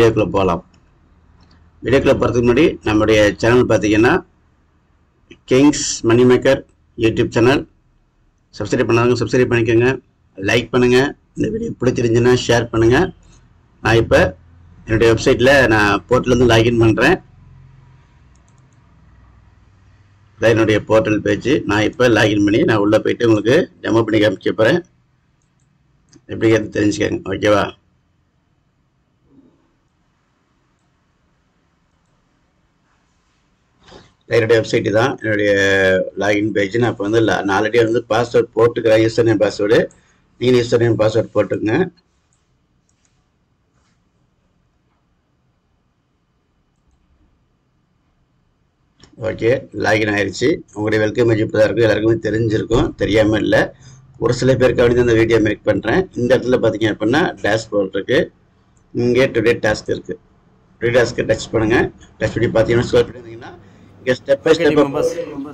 வீடியோக்குள்ளே போகலாம் வீடியோக்குள்ளே போகிறதுக்கு முன்னாடி நம்முடைய சேனல் பார்த்தீங்கன்னா Kings Money Maker YouTube channel subscribe பண்ணாதவங்க சப்ஸ்கிரைப் பண்ணிக்கோங்க லைக் பண்ணுங்கள் இந்த வீடியோ பிடிச்சிருந்துச்சுன்னா ஷேர் பண்ணுங்கள் நான் இப்போ என்னுடைய வெப்சைட்டில் நான் போர்ட்டலேருந்து லாகின் பண்ணுறேன் இதான் என்னுடைய போர்ட்டல் பேஜ் நான் இப்போ லாகின் பண்ணி நான் உள்ளே போயிட்டு உங்களுக்கு டெமோ பண்ணி காமிக்க போகிறேன் எப்படிங்கிறது தெரிஞ்சுக்கங்க ஓகேவா என்னுடைய வெப்சைட்டு தான் என்னுடைய லாகின் பேஜ் நான் இப்போ வந்து நான் ஆல்ரெடி வந்து பாஸ்வேர்ட் போட்டுக்கிறேன் யூசர் நேம் பாஸ்வேர்டு நீங்கள் யூசர் நேம் பாஸ்வேர்ட் போட்டுக்கங்க ஓகே லாகின் ஆயிடுச்சு உங்களுடைய வெல்கம் பேஜ் இப்படி தான் இருக்கும் எல்லாருக்குமே தெரிஞ்சிருக்கும் தெரியாமல் இல்லை ஒரு சில பேருக்கு அப்படி தான் இந்த வீடியோ மேக் பண்ணுறேன் இந்த இடத்துல பார்த்தீங்க அப்படின்னா டேஷ்போர்ட் இருக்குது இங்கே டுடே டாஸ்க் இருக்குது டுடே டாஸ்க்கை டச் பண்ணுங்கள் டச் பண்ணி பார்த்தீங்கன்னா ஸ்கோர் பண்ணியிருந்தீங்கன்னா இங்கே ஸ்டெப் பை ஸ்டெப்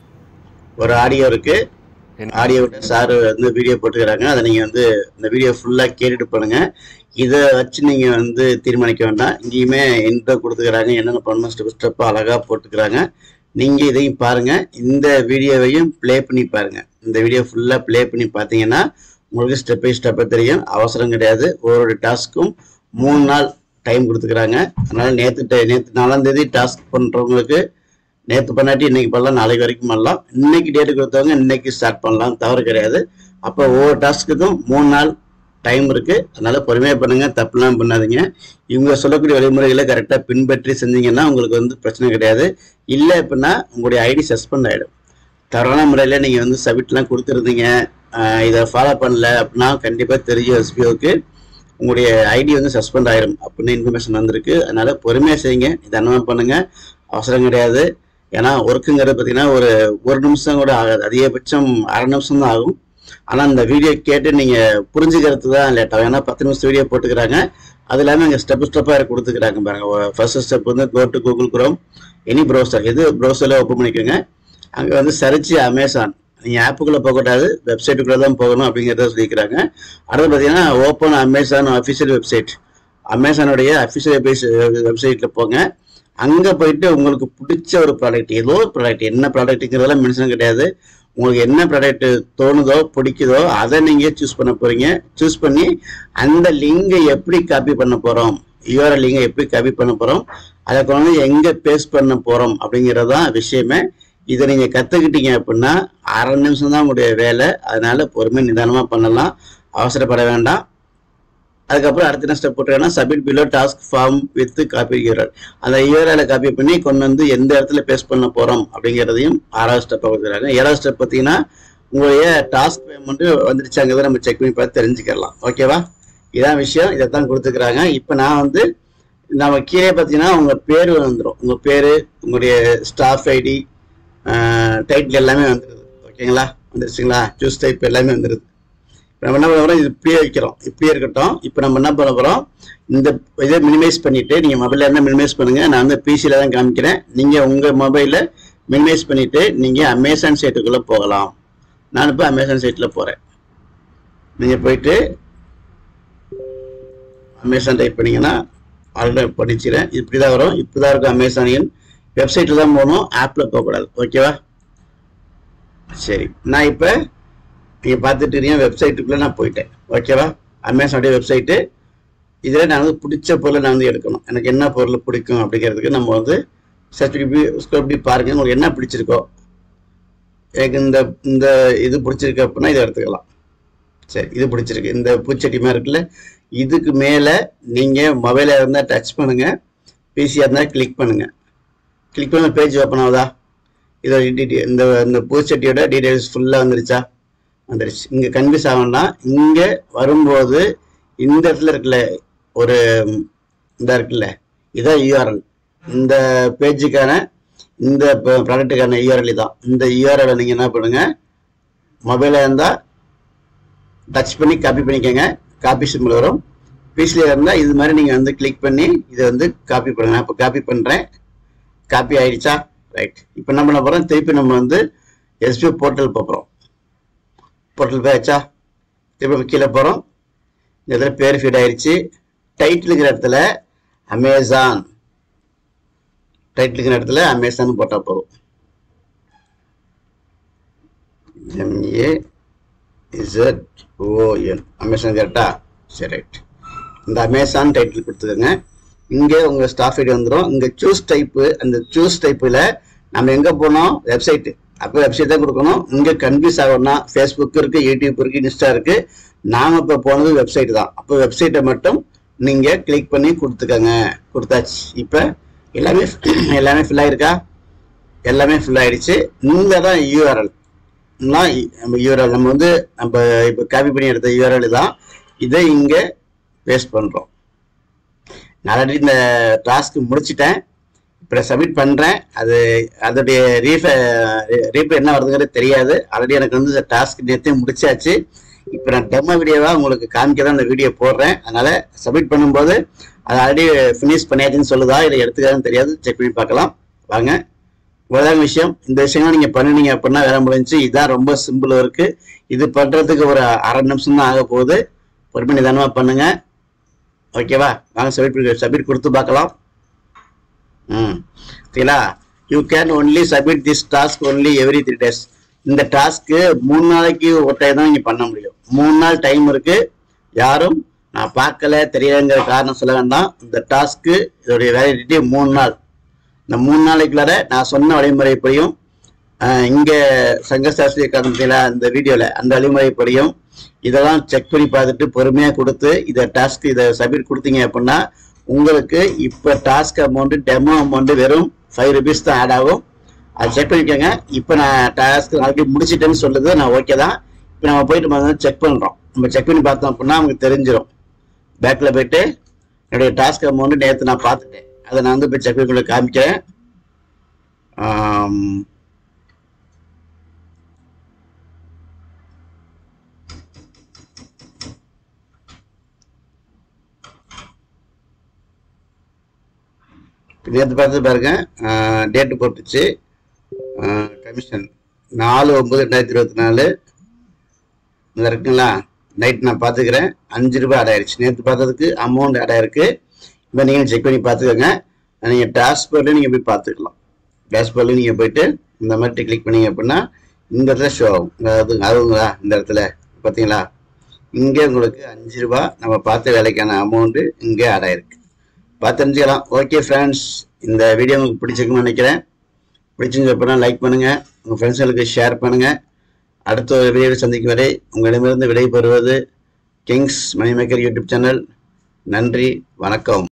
ஒரு ஆடியோ இருக்குது ஆடியோ விட்டு சார் வந்து வீடியோ போட்டுக்கிறாங்க அதை நீங்கள் வந்து இந்த வீடியோ ஃபுல்லாக கேட்டுட்டு பண்ணுங்க இதை வச்சு நீங்கள் வந்து தீர்மானிக்க வேண்டாம் இங்கேயுமே இன்ட்ரோ கொடுத்துக்கிறாங்க என்னென்ன பண்ணணும் ஸ்டெப் ஸ்டெப்பாக அழகாக போட்டுக்கிறாங்க நீங்கள் இதையும் பாருங்கள் இந்த வீடியோவையும் ப்ளே பண்ணி பாருங்கள் இந்த வீடியோ ஃபுல்லாக ப்ளே பண்ணி பார்த்தீங்கன்னா உங்களுக்கு ஸ்டெப் பை ஸ்டெப்பாக தெரியும் அவசரம் கிடையாது ஒவ்வொரு டாஸ்க்கும் மூணு நாள் டைம் கொடுத்துக்கிறாங்க அதனால் நேற்று நேற்று நாலாம் தேதி டாஸ்க் பண்ணுறவங்களுக்கு நேற்று பண்ணாட்டி இன்னைக்கு பண்ணலாம் நாளைக்கு வரைக்கும் பண்ணலாம் இன்னைக்கு டேட்டு கொடுத்தவங்க இன்னைக்கு ஸ்டார்ட் பண்ணலாம் தவறு கிடையாது அப்போ ஒவ்வொரு டாஸ்க்குக்கும் மூணு நாள் டைம் இருக்கு அதனால பொறுமையாக பண்ணுங்க தப்புலாம் பண்ணாதீங்க இவங்க சொல்லக்கூடிய வழிமுறைகளை கரெக்டாக பின்பற்றி செஞ்சீங்கன்னா உங்களுக்கு வந்து பிரச்சனை கிடையாது இல்லை அப்படின்னா உங்களுடைய ஐடி சஸ்பெண்ட் ஆகிடும் தவறான முறையில் நீங்கள் வந்து சப்மிட்லாம் கொடுத்துருந்தீங்க ஆஹ் இதை ஃபாலோ பண்ணல அப்படின்னா கண்டிப்பாக தெரியும் எஸ்பிஓக்கு உங்களுடைய ஐடி வந்து சஸ்பெண்ட் ஆயிரும் அப்படின்னு இன்ஃபர்மேஷன் வந்திருக்கு அதனால பொறுமையாக செய்யுங்க நிதானமாக பண்ணுங்க அவசரம் கிடையாது ஏன்னா ஒர்க்குங்கிறது பார்த்தீங்கன்னா ஒரு ஒரு நிமிஷம் கூட ஆகாது அதிகபட்சம் அரை நிமிஷம் தான் ஆகும் ஆனால் இந்த வீடியோ கேட்டு நீங்கள் புரிஞ்சுக்கிறது தான் லேட் ஆகும் ஏன்னா பத்து நிமிஷம் வீடியோ போட்டுக்கிறாங்க அது இல்லாமல் இங்கே ஸ்டெப் ஸ்டெப்பாக கொடுத்துக்கிறாங்க பாருங்க ஃபர்ஸ்ட் ஸ்டெப் வந்து go to Google Chrome any browser எது ப்ரௌசரில் ஓப்பன் பண்ணிக்கோங்க அங்கே வந்து சரிச்சு அமேசான் நீங்கள் ஆப்புக்குள்ளே போகக்கூடாது வெப்சைட்டுக்குள்ளே தான் போகணும் அப்படிங்கிறத சொல்லிக்கிறாங்க அடுத்து பார்த்தீங்கன்னா ஓப்பன் அமேசான் அஃபிஷியல் வெப்சைட் அமேசானுடைய அஃபிஷியல் வெப்சைட்டில் போங்க அங்கே போயிட்டு உங்களுக்கு பிடிச்ச ஒரு ப்ராடக்ட் ஏதோ ஒரு ப்ராடக்ட் என்ன ப்ராடக்ட்டுங்கிறதெல்லாம் மென்ஷன் கிடையாது உங்களுக்கு என்ன ப்ராடக்ட் தோணுதோ பிடிக்குதோ அதை நீங்கள் சூஸ் பண்ண போகிறீங்க சூஸ் பண்ணி அந்த லிங்கை எப்படி காப்பி பண்ண போகிறோம் யூஆர்எல் லிங்கை எப்படி காப்பி பண்ண போகிறோம் அதை கொண்டு எங்கே பேஸ்ட் பண்ண போகிறோம் அப்படிங்கிறது தான் விஷயமே இதை நீங்கள் கற்றுக்கிட்டீங்க அப்படின்னா அரை நிமிஷம் தான் உங்களுடைய வேலை அதனால பொறுமை நிதானமாக பண்ணலாம் அவசரப்பட வேண்டாம் அதுக்கப்புறம் அடுத்த என்ன ஸ்டெப் போட்டுருக்கேன்னா submit below task form with copy URL அந்த யூஆர்எலை காப்பி பண்ணி கொண்டு வந்து எந்த இடத்துல பேஸ்ட் பண்ண போகிறோம் அப்படிங்கிறதையும் ஆறாவது ஸ்டெப்பாக கொடுத்துருக்காங்க ஏழாவது ஸ்டெப் பார்த்தீங்கன்னா உங்களுடைய டாஸ்க் பேமெண்ட் வந்துருச்சாங்கிறத நம்ம செக் பண்ணி பார்த்து தெரிஞ்சுக்கலாம் ஓகேவா இதான் விஷயம் இதை தான் கொடுத்துக்கிறாங்க இப்போ நான் வந்து நம்ம கீழே பார்த்தீங்கன்னா உங்கள் பேர் வந்துடும் உங்கள் பேர் உங்களுடைய ஸ்டாஃப் ஐடி டைட்டில் எல்லாமே வந்துடுது ஓகேங்களா வந்துருச்சுங்களா ஜூஸ் டைப் எல்லாமே வந்துடுது இப்ப நம்ம என்ன பண்ண போகிறோம் இது இப்படியே வைக்கிறோம் இப்படியே இருக்கட்டும் இப்போ நம்ம என்ன பண்ண போகிறோம் இந்த இதை மினிமைஸ் பண்ணிவிட்டு நீங்கள் மொபைலில் இருந்தால் மினிமைஸ் பண்ணுங்கள் நான் வந்து பிசியில் தான் காமிக்கிறேன் நீங்கள் உங்கள் மொபைலில் மினிமைஸ் பண்ணிவிட்டு நீங்கள் அமேசான் சைட்டுக்குள்ளே போகலாம் நான் இப்போ அமேசான் சைட்டில் போகிறேன் நீங்கள் போயிட்டு அமேசான் டைப் பண்ணீங்கன்னா ஆல்ரெடி படிச்சுக்கிறேன் இப்படி தான் வரும் இப்படி தான் இருக்கும் அமேசானியன் வெப்சைட்டில் தான் போகணும் ஆப்பில் போகக்கூடாது ஓகேவா சரி நான் இப்போ நீங்கள் பார்த்துட்டு இருக்கீங்க வெப்சைட்டுக்குள்ளே நான் போயிட்டேன் ஓகேவா அமேசானுடைய வெப்சைட்டு இதில் நான் வந்து பிடிச்ச பொருளை நான் வந்து எடுக்கணும் எனக்கு என்ன பொருள் பிடிக்கும் அப்படிங்கிறதுக்கு நம்ம வந்து சர்ச் பண்ணி ஸ்கோர் பண்ணி பாருங்கள் உங்களுக்கு என்ன பிடிச்சிருக்கோ எனக்கு இந்த இந்த இது பிடிச்சிருக்கு அப்படின்னா இதை எடுத்துக்கலாம் சரி இது பிடிச்சிருக்கு இந்த பூச்செடி மாதிரி இருக்குல்ல இதுக்கு மேலே நீங்கள் மொபைலில் இருந்தால் டச் பண்ணுங்கள் பிசியாக இருந்தால் கிளிக் பண்ணுங்கள் கிளிக் பண்ண பேஜ் ஓப்பன் ஆகுதா இதோட டீட்டெயில் இந்த இந்த பூச்செட்டியோட டீட்டெயில்ஸ் ஃபுல்லாக வந்துருச்சா வந்துருச்சு இங்கே கன்ஃபியூஸ் ஆகணும்னா இங்கே வரும்போது இந்த இடத்துல இருக்குல்ல ஒரு இந்த இருக்குல்ல இதான் யூஆர்எல் இந்த பேஜுக்கான இந்த ப்ராடக்ட்டுக்கான யூஆர்எல் தான் இந்த யூஆர்எல் நீங்கள் என்ன பண்ணுங்க மொபைலில் இருந்தால் டச் பண்ணி காப்பி பண்ணிக்கோங்க காப்பி சிம்பிள் வரும் பிசியில் இருந்தால் இது மாதிரி நீங்கள் வந்து கிளிக் பண்ணி இதை வந்து காப்பி பண்ணுங்க நான் இப்போ காப்பி பண்ணுறேன் காப்பி ஆயிடுச்சா ரைட் இப்போ என்ன பண்ண போகிறோம் திருப்பி நம்ம வந்து எஸ்பி போர்ட்டல் போகிறோம் போர்ட்டல் போயாச்சா திருப்பி கீழே போகிறோம் இந்த இடத்துல பேர் ஃபீட் ஆயிடுச்சு டைட்டிலுங்கிற இடத்துல அமேசான் டைட்டிலுக்கு இடத்துல அமேசான் போட்டால் போதும் எம்ஏ இசட் ஓஎன் அமேசான் கரெக்டா சரி ரைட் இந்த அமேசான் டைட்டில் கொடுத்துக்கோங்க இங்கே உங்கள் ஸ்டாஃப் ஐடி வந்துடும் இங்கே சூஸ் டைப்பு அந்த சூஸ் டைப்பில் நம்ம எங்கே போனோம் வெப்சைட்டு அப்போ வெப்சைட் தான் கொடுக்கணும் இங்கே கன்ஃபியூஸ் ஆகணும்னா ஃபேஸ்புக் இருக்குது யூடியூப் இருக்குது இன்ஸ்டா இருக்குது நாம் இப்போ போனது வெப்சைட் தான் அப்போ வெப்சைட்டை மட்டும் நீங்கள் கிளிக் பண்ணி கொடுத்துக்கோங்க கொடுத்தாச்சு இப்போ எல்லாமே எல்லாமே ஃபில் ஆயிருக்கா எல்லாமே ஃபில் ஆயிடுச்சு இங்கே தான் யூஆர்எல் நம்ம யூஆர்எல் நம்ம வந்து நம்ம இப்போ காப்பி பண்ணி எடுத்த யூஆர்எல் தான் இதை இங்கே பேஸ்ட் பண்ணுறோம் நான் ஆல்ரெடி இந்த டாஸ்க் முடிச்சிட்டேன் இப்போ சப்மிட் பண்ணுறேன் அது அதோடைய ரீஃப ரீஃபை என்ன வருதுங்கிறது தெரியாது ஆல்ரெடி எனக்கு வந்து இந்த டாஸ்க் நேற்றே முடிச்சாச்சு இப்போ நான் டெமோ வீடியோவாக உங்களுக்கு காமிக்க தான் இந்த வீடியோ போடுறேன் அதனால் சப்மிட் பண்ணும்போது அது ஆல்ரெடி ஃபினிஷ் பண்ணியாச்சுன்னு சொல்லுதா இல்லை எடுத்துக்காதுன்னு தெரியாது செக் பண்ணி பார்க்கலாம் வாங்க இவ்வளோதான் விஷயம் இந்த விஷயம்லாம் நீங்கள் பண்ணினீங்க அப்படின்னா வேலை முடிஞ்சு இதுதான் ரொம்ப சிம்பிள் ஒர்க்கு இது பண்ணுறதுக்கு ஒரு அரை நிமிஷம் தான் ஆக போகுது பொறுமை நிதானமாக பண்ணுங்க ஓகேவா வாங்க சப்மிட் சப்மிட் கொடுத்து பார்க்கலாம் ம் சரிங்களா you can only submit this task only every three days இந்த டாஸ்க்கு மூணு நாளைக்கு ஒரு டைம் தான் நீங்கள் பண்ண முடியும் மூணு நாள் டைம் இருக்கு யாரும் நான் பார்க்கல தெரியலங்கிற காரணம் சொல்ல வேண்டாம் இந்த டாஸ்க்கு இதோடைய வேலிடிட்டி மூணு நாள் இந்த மூணு நாளைக்குள்ளார நான் சொன்ன வழிமுறைப்படியும் ஆஹ், இங்க சங்கசாஸ்திரி அகாடமியில் அந்த வீடியோவில் அந்த வழிமுறைப்படியும் இதெல்லாம் செக் பண்ணி பார்த்துட்டு பொறுமையாக கொடுத்து இதை டாஸ்க் இதை சப்மிட் கொடுத்தீங்க அப்படின்னா உங்களுக்கு இப்போ டாஸ்க் அமௌண்ட் டெமோ அமௌண்ட் வெறும் ஃபைவ் ருபீஸ் தான் ஆட் ஆகும் அது செக் பண்ணிக்கோங்க இப்போ நான் டாஸ்க் ஆல்ரெடி முடிச்சிட்டேன்னு சொல்லுது நான் ஓகே தான் இப்போ நம்ம போயிட்டு செக் பண்ணுறோம் நம்ம செக் பண்ணி பார்த்தோம் அப்படின்னா நமக்கு தெரிஞ்சிடும் பேக்கில் போயிட்டு என்னுடைய டாஸ்க் அமௌண்ட் நேற்று நான் பார்த்துட்டேன் அதை நான் வந்து இப்போ செக் பண்ணி உங்களுக்கு காமிக்கிறேன் ஆம், நேற்று பார்த்து பாருங்க டேட்டு போட்டுச்சு கமிஷன் நாலு ஒம்பது ரெண்டாயிரத்தி இருபத்தி நாலு இதில் இருக்குங்களா நைட் நான் பார்த்துக்கிறேன் அஞ்சு ரூபாய் ஆட் ஆயிடுச்சு நேற்று பார்த்ததுக்கு அமௌண்ட் ஆட் ஆயிருக்கு இப்போ நீங்கள் செக் பண்ணி பார்த்துக்கோங்க நீங்கள் டாஷ்போர்ட்லேயும் நீங்கள் போய் பார்த்துக்கலாம் டாஷ்போர்ட்லேயும் நீங்கள் போயிட்டு இந்த மாதிரி கிளிக் பண்ணீங்க அப்படின்னா இந்த இடத்துல ஷோ ஆகும் அது அதுங்களா இந்த இடத்துல பார்த்தீங்களா இங்கே உங்களுக்கு அஞ்சு ரூபா நம்ம பார்த்த வேலைக்கான அமௌண்ட்டு இங்கே ஆட் ஆயிருக்கு பார்த்து தெரிஞ்சுக்கலாம் ஓகே ஃப்ரெண்ட்ஸ் இந்த வீடியோ உங்களுக்கு பிடிச்சிருக்குன்னு நினைக்கிறேன் பிடிச்சிருந்து அப்படின்னா லைக் பண்ணுங்கள் உங்கள் ஃப்ரெண்ட்ஸுங்களுக்கு ஷேர் பண்ணுங்கள் அடுத்த ஒரு வீடியோவில் சந்திக்கும் வரை உங்களிடமிருந்து விடைபெறுவது கிங்ஸ் மணிமேக்கர் யூடியூப் சேனல் நன்றி வணக்கம்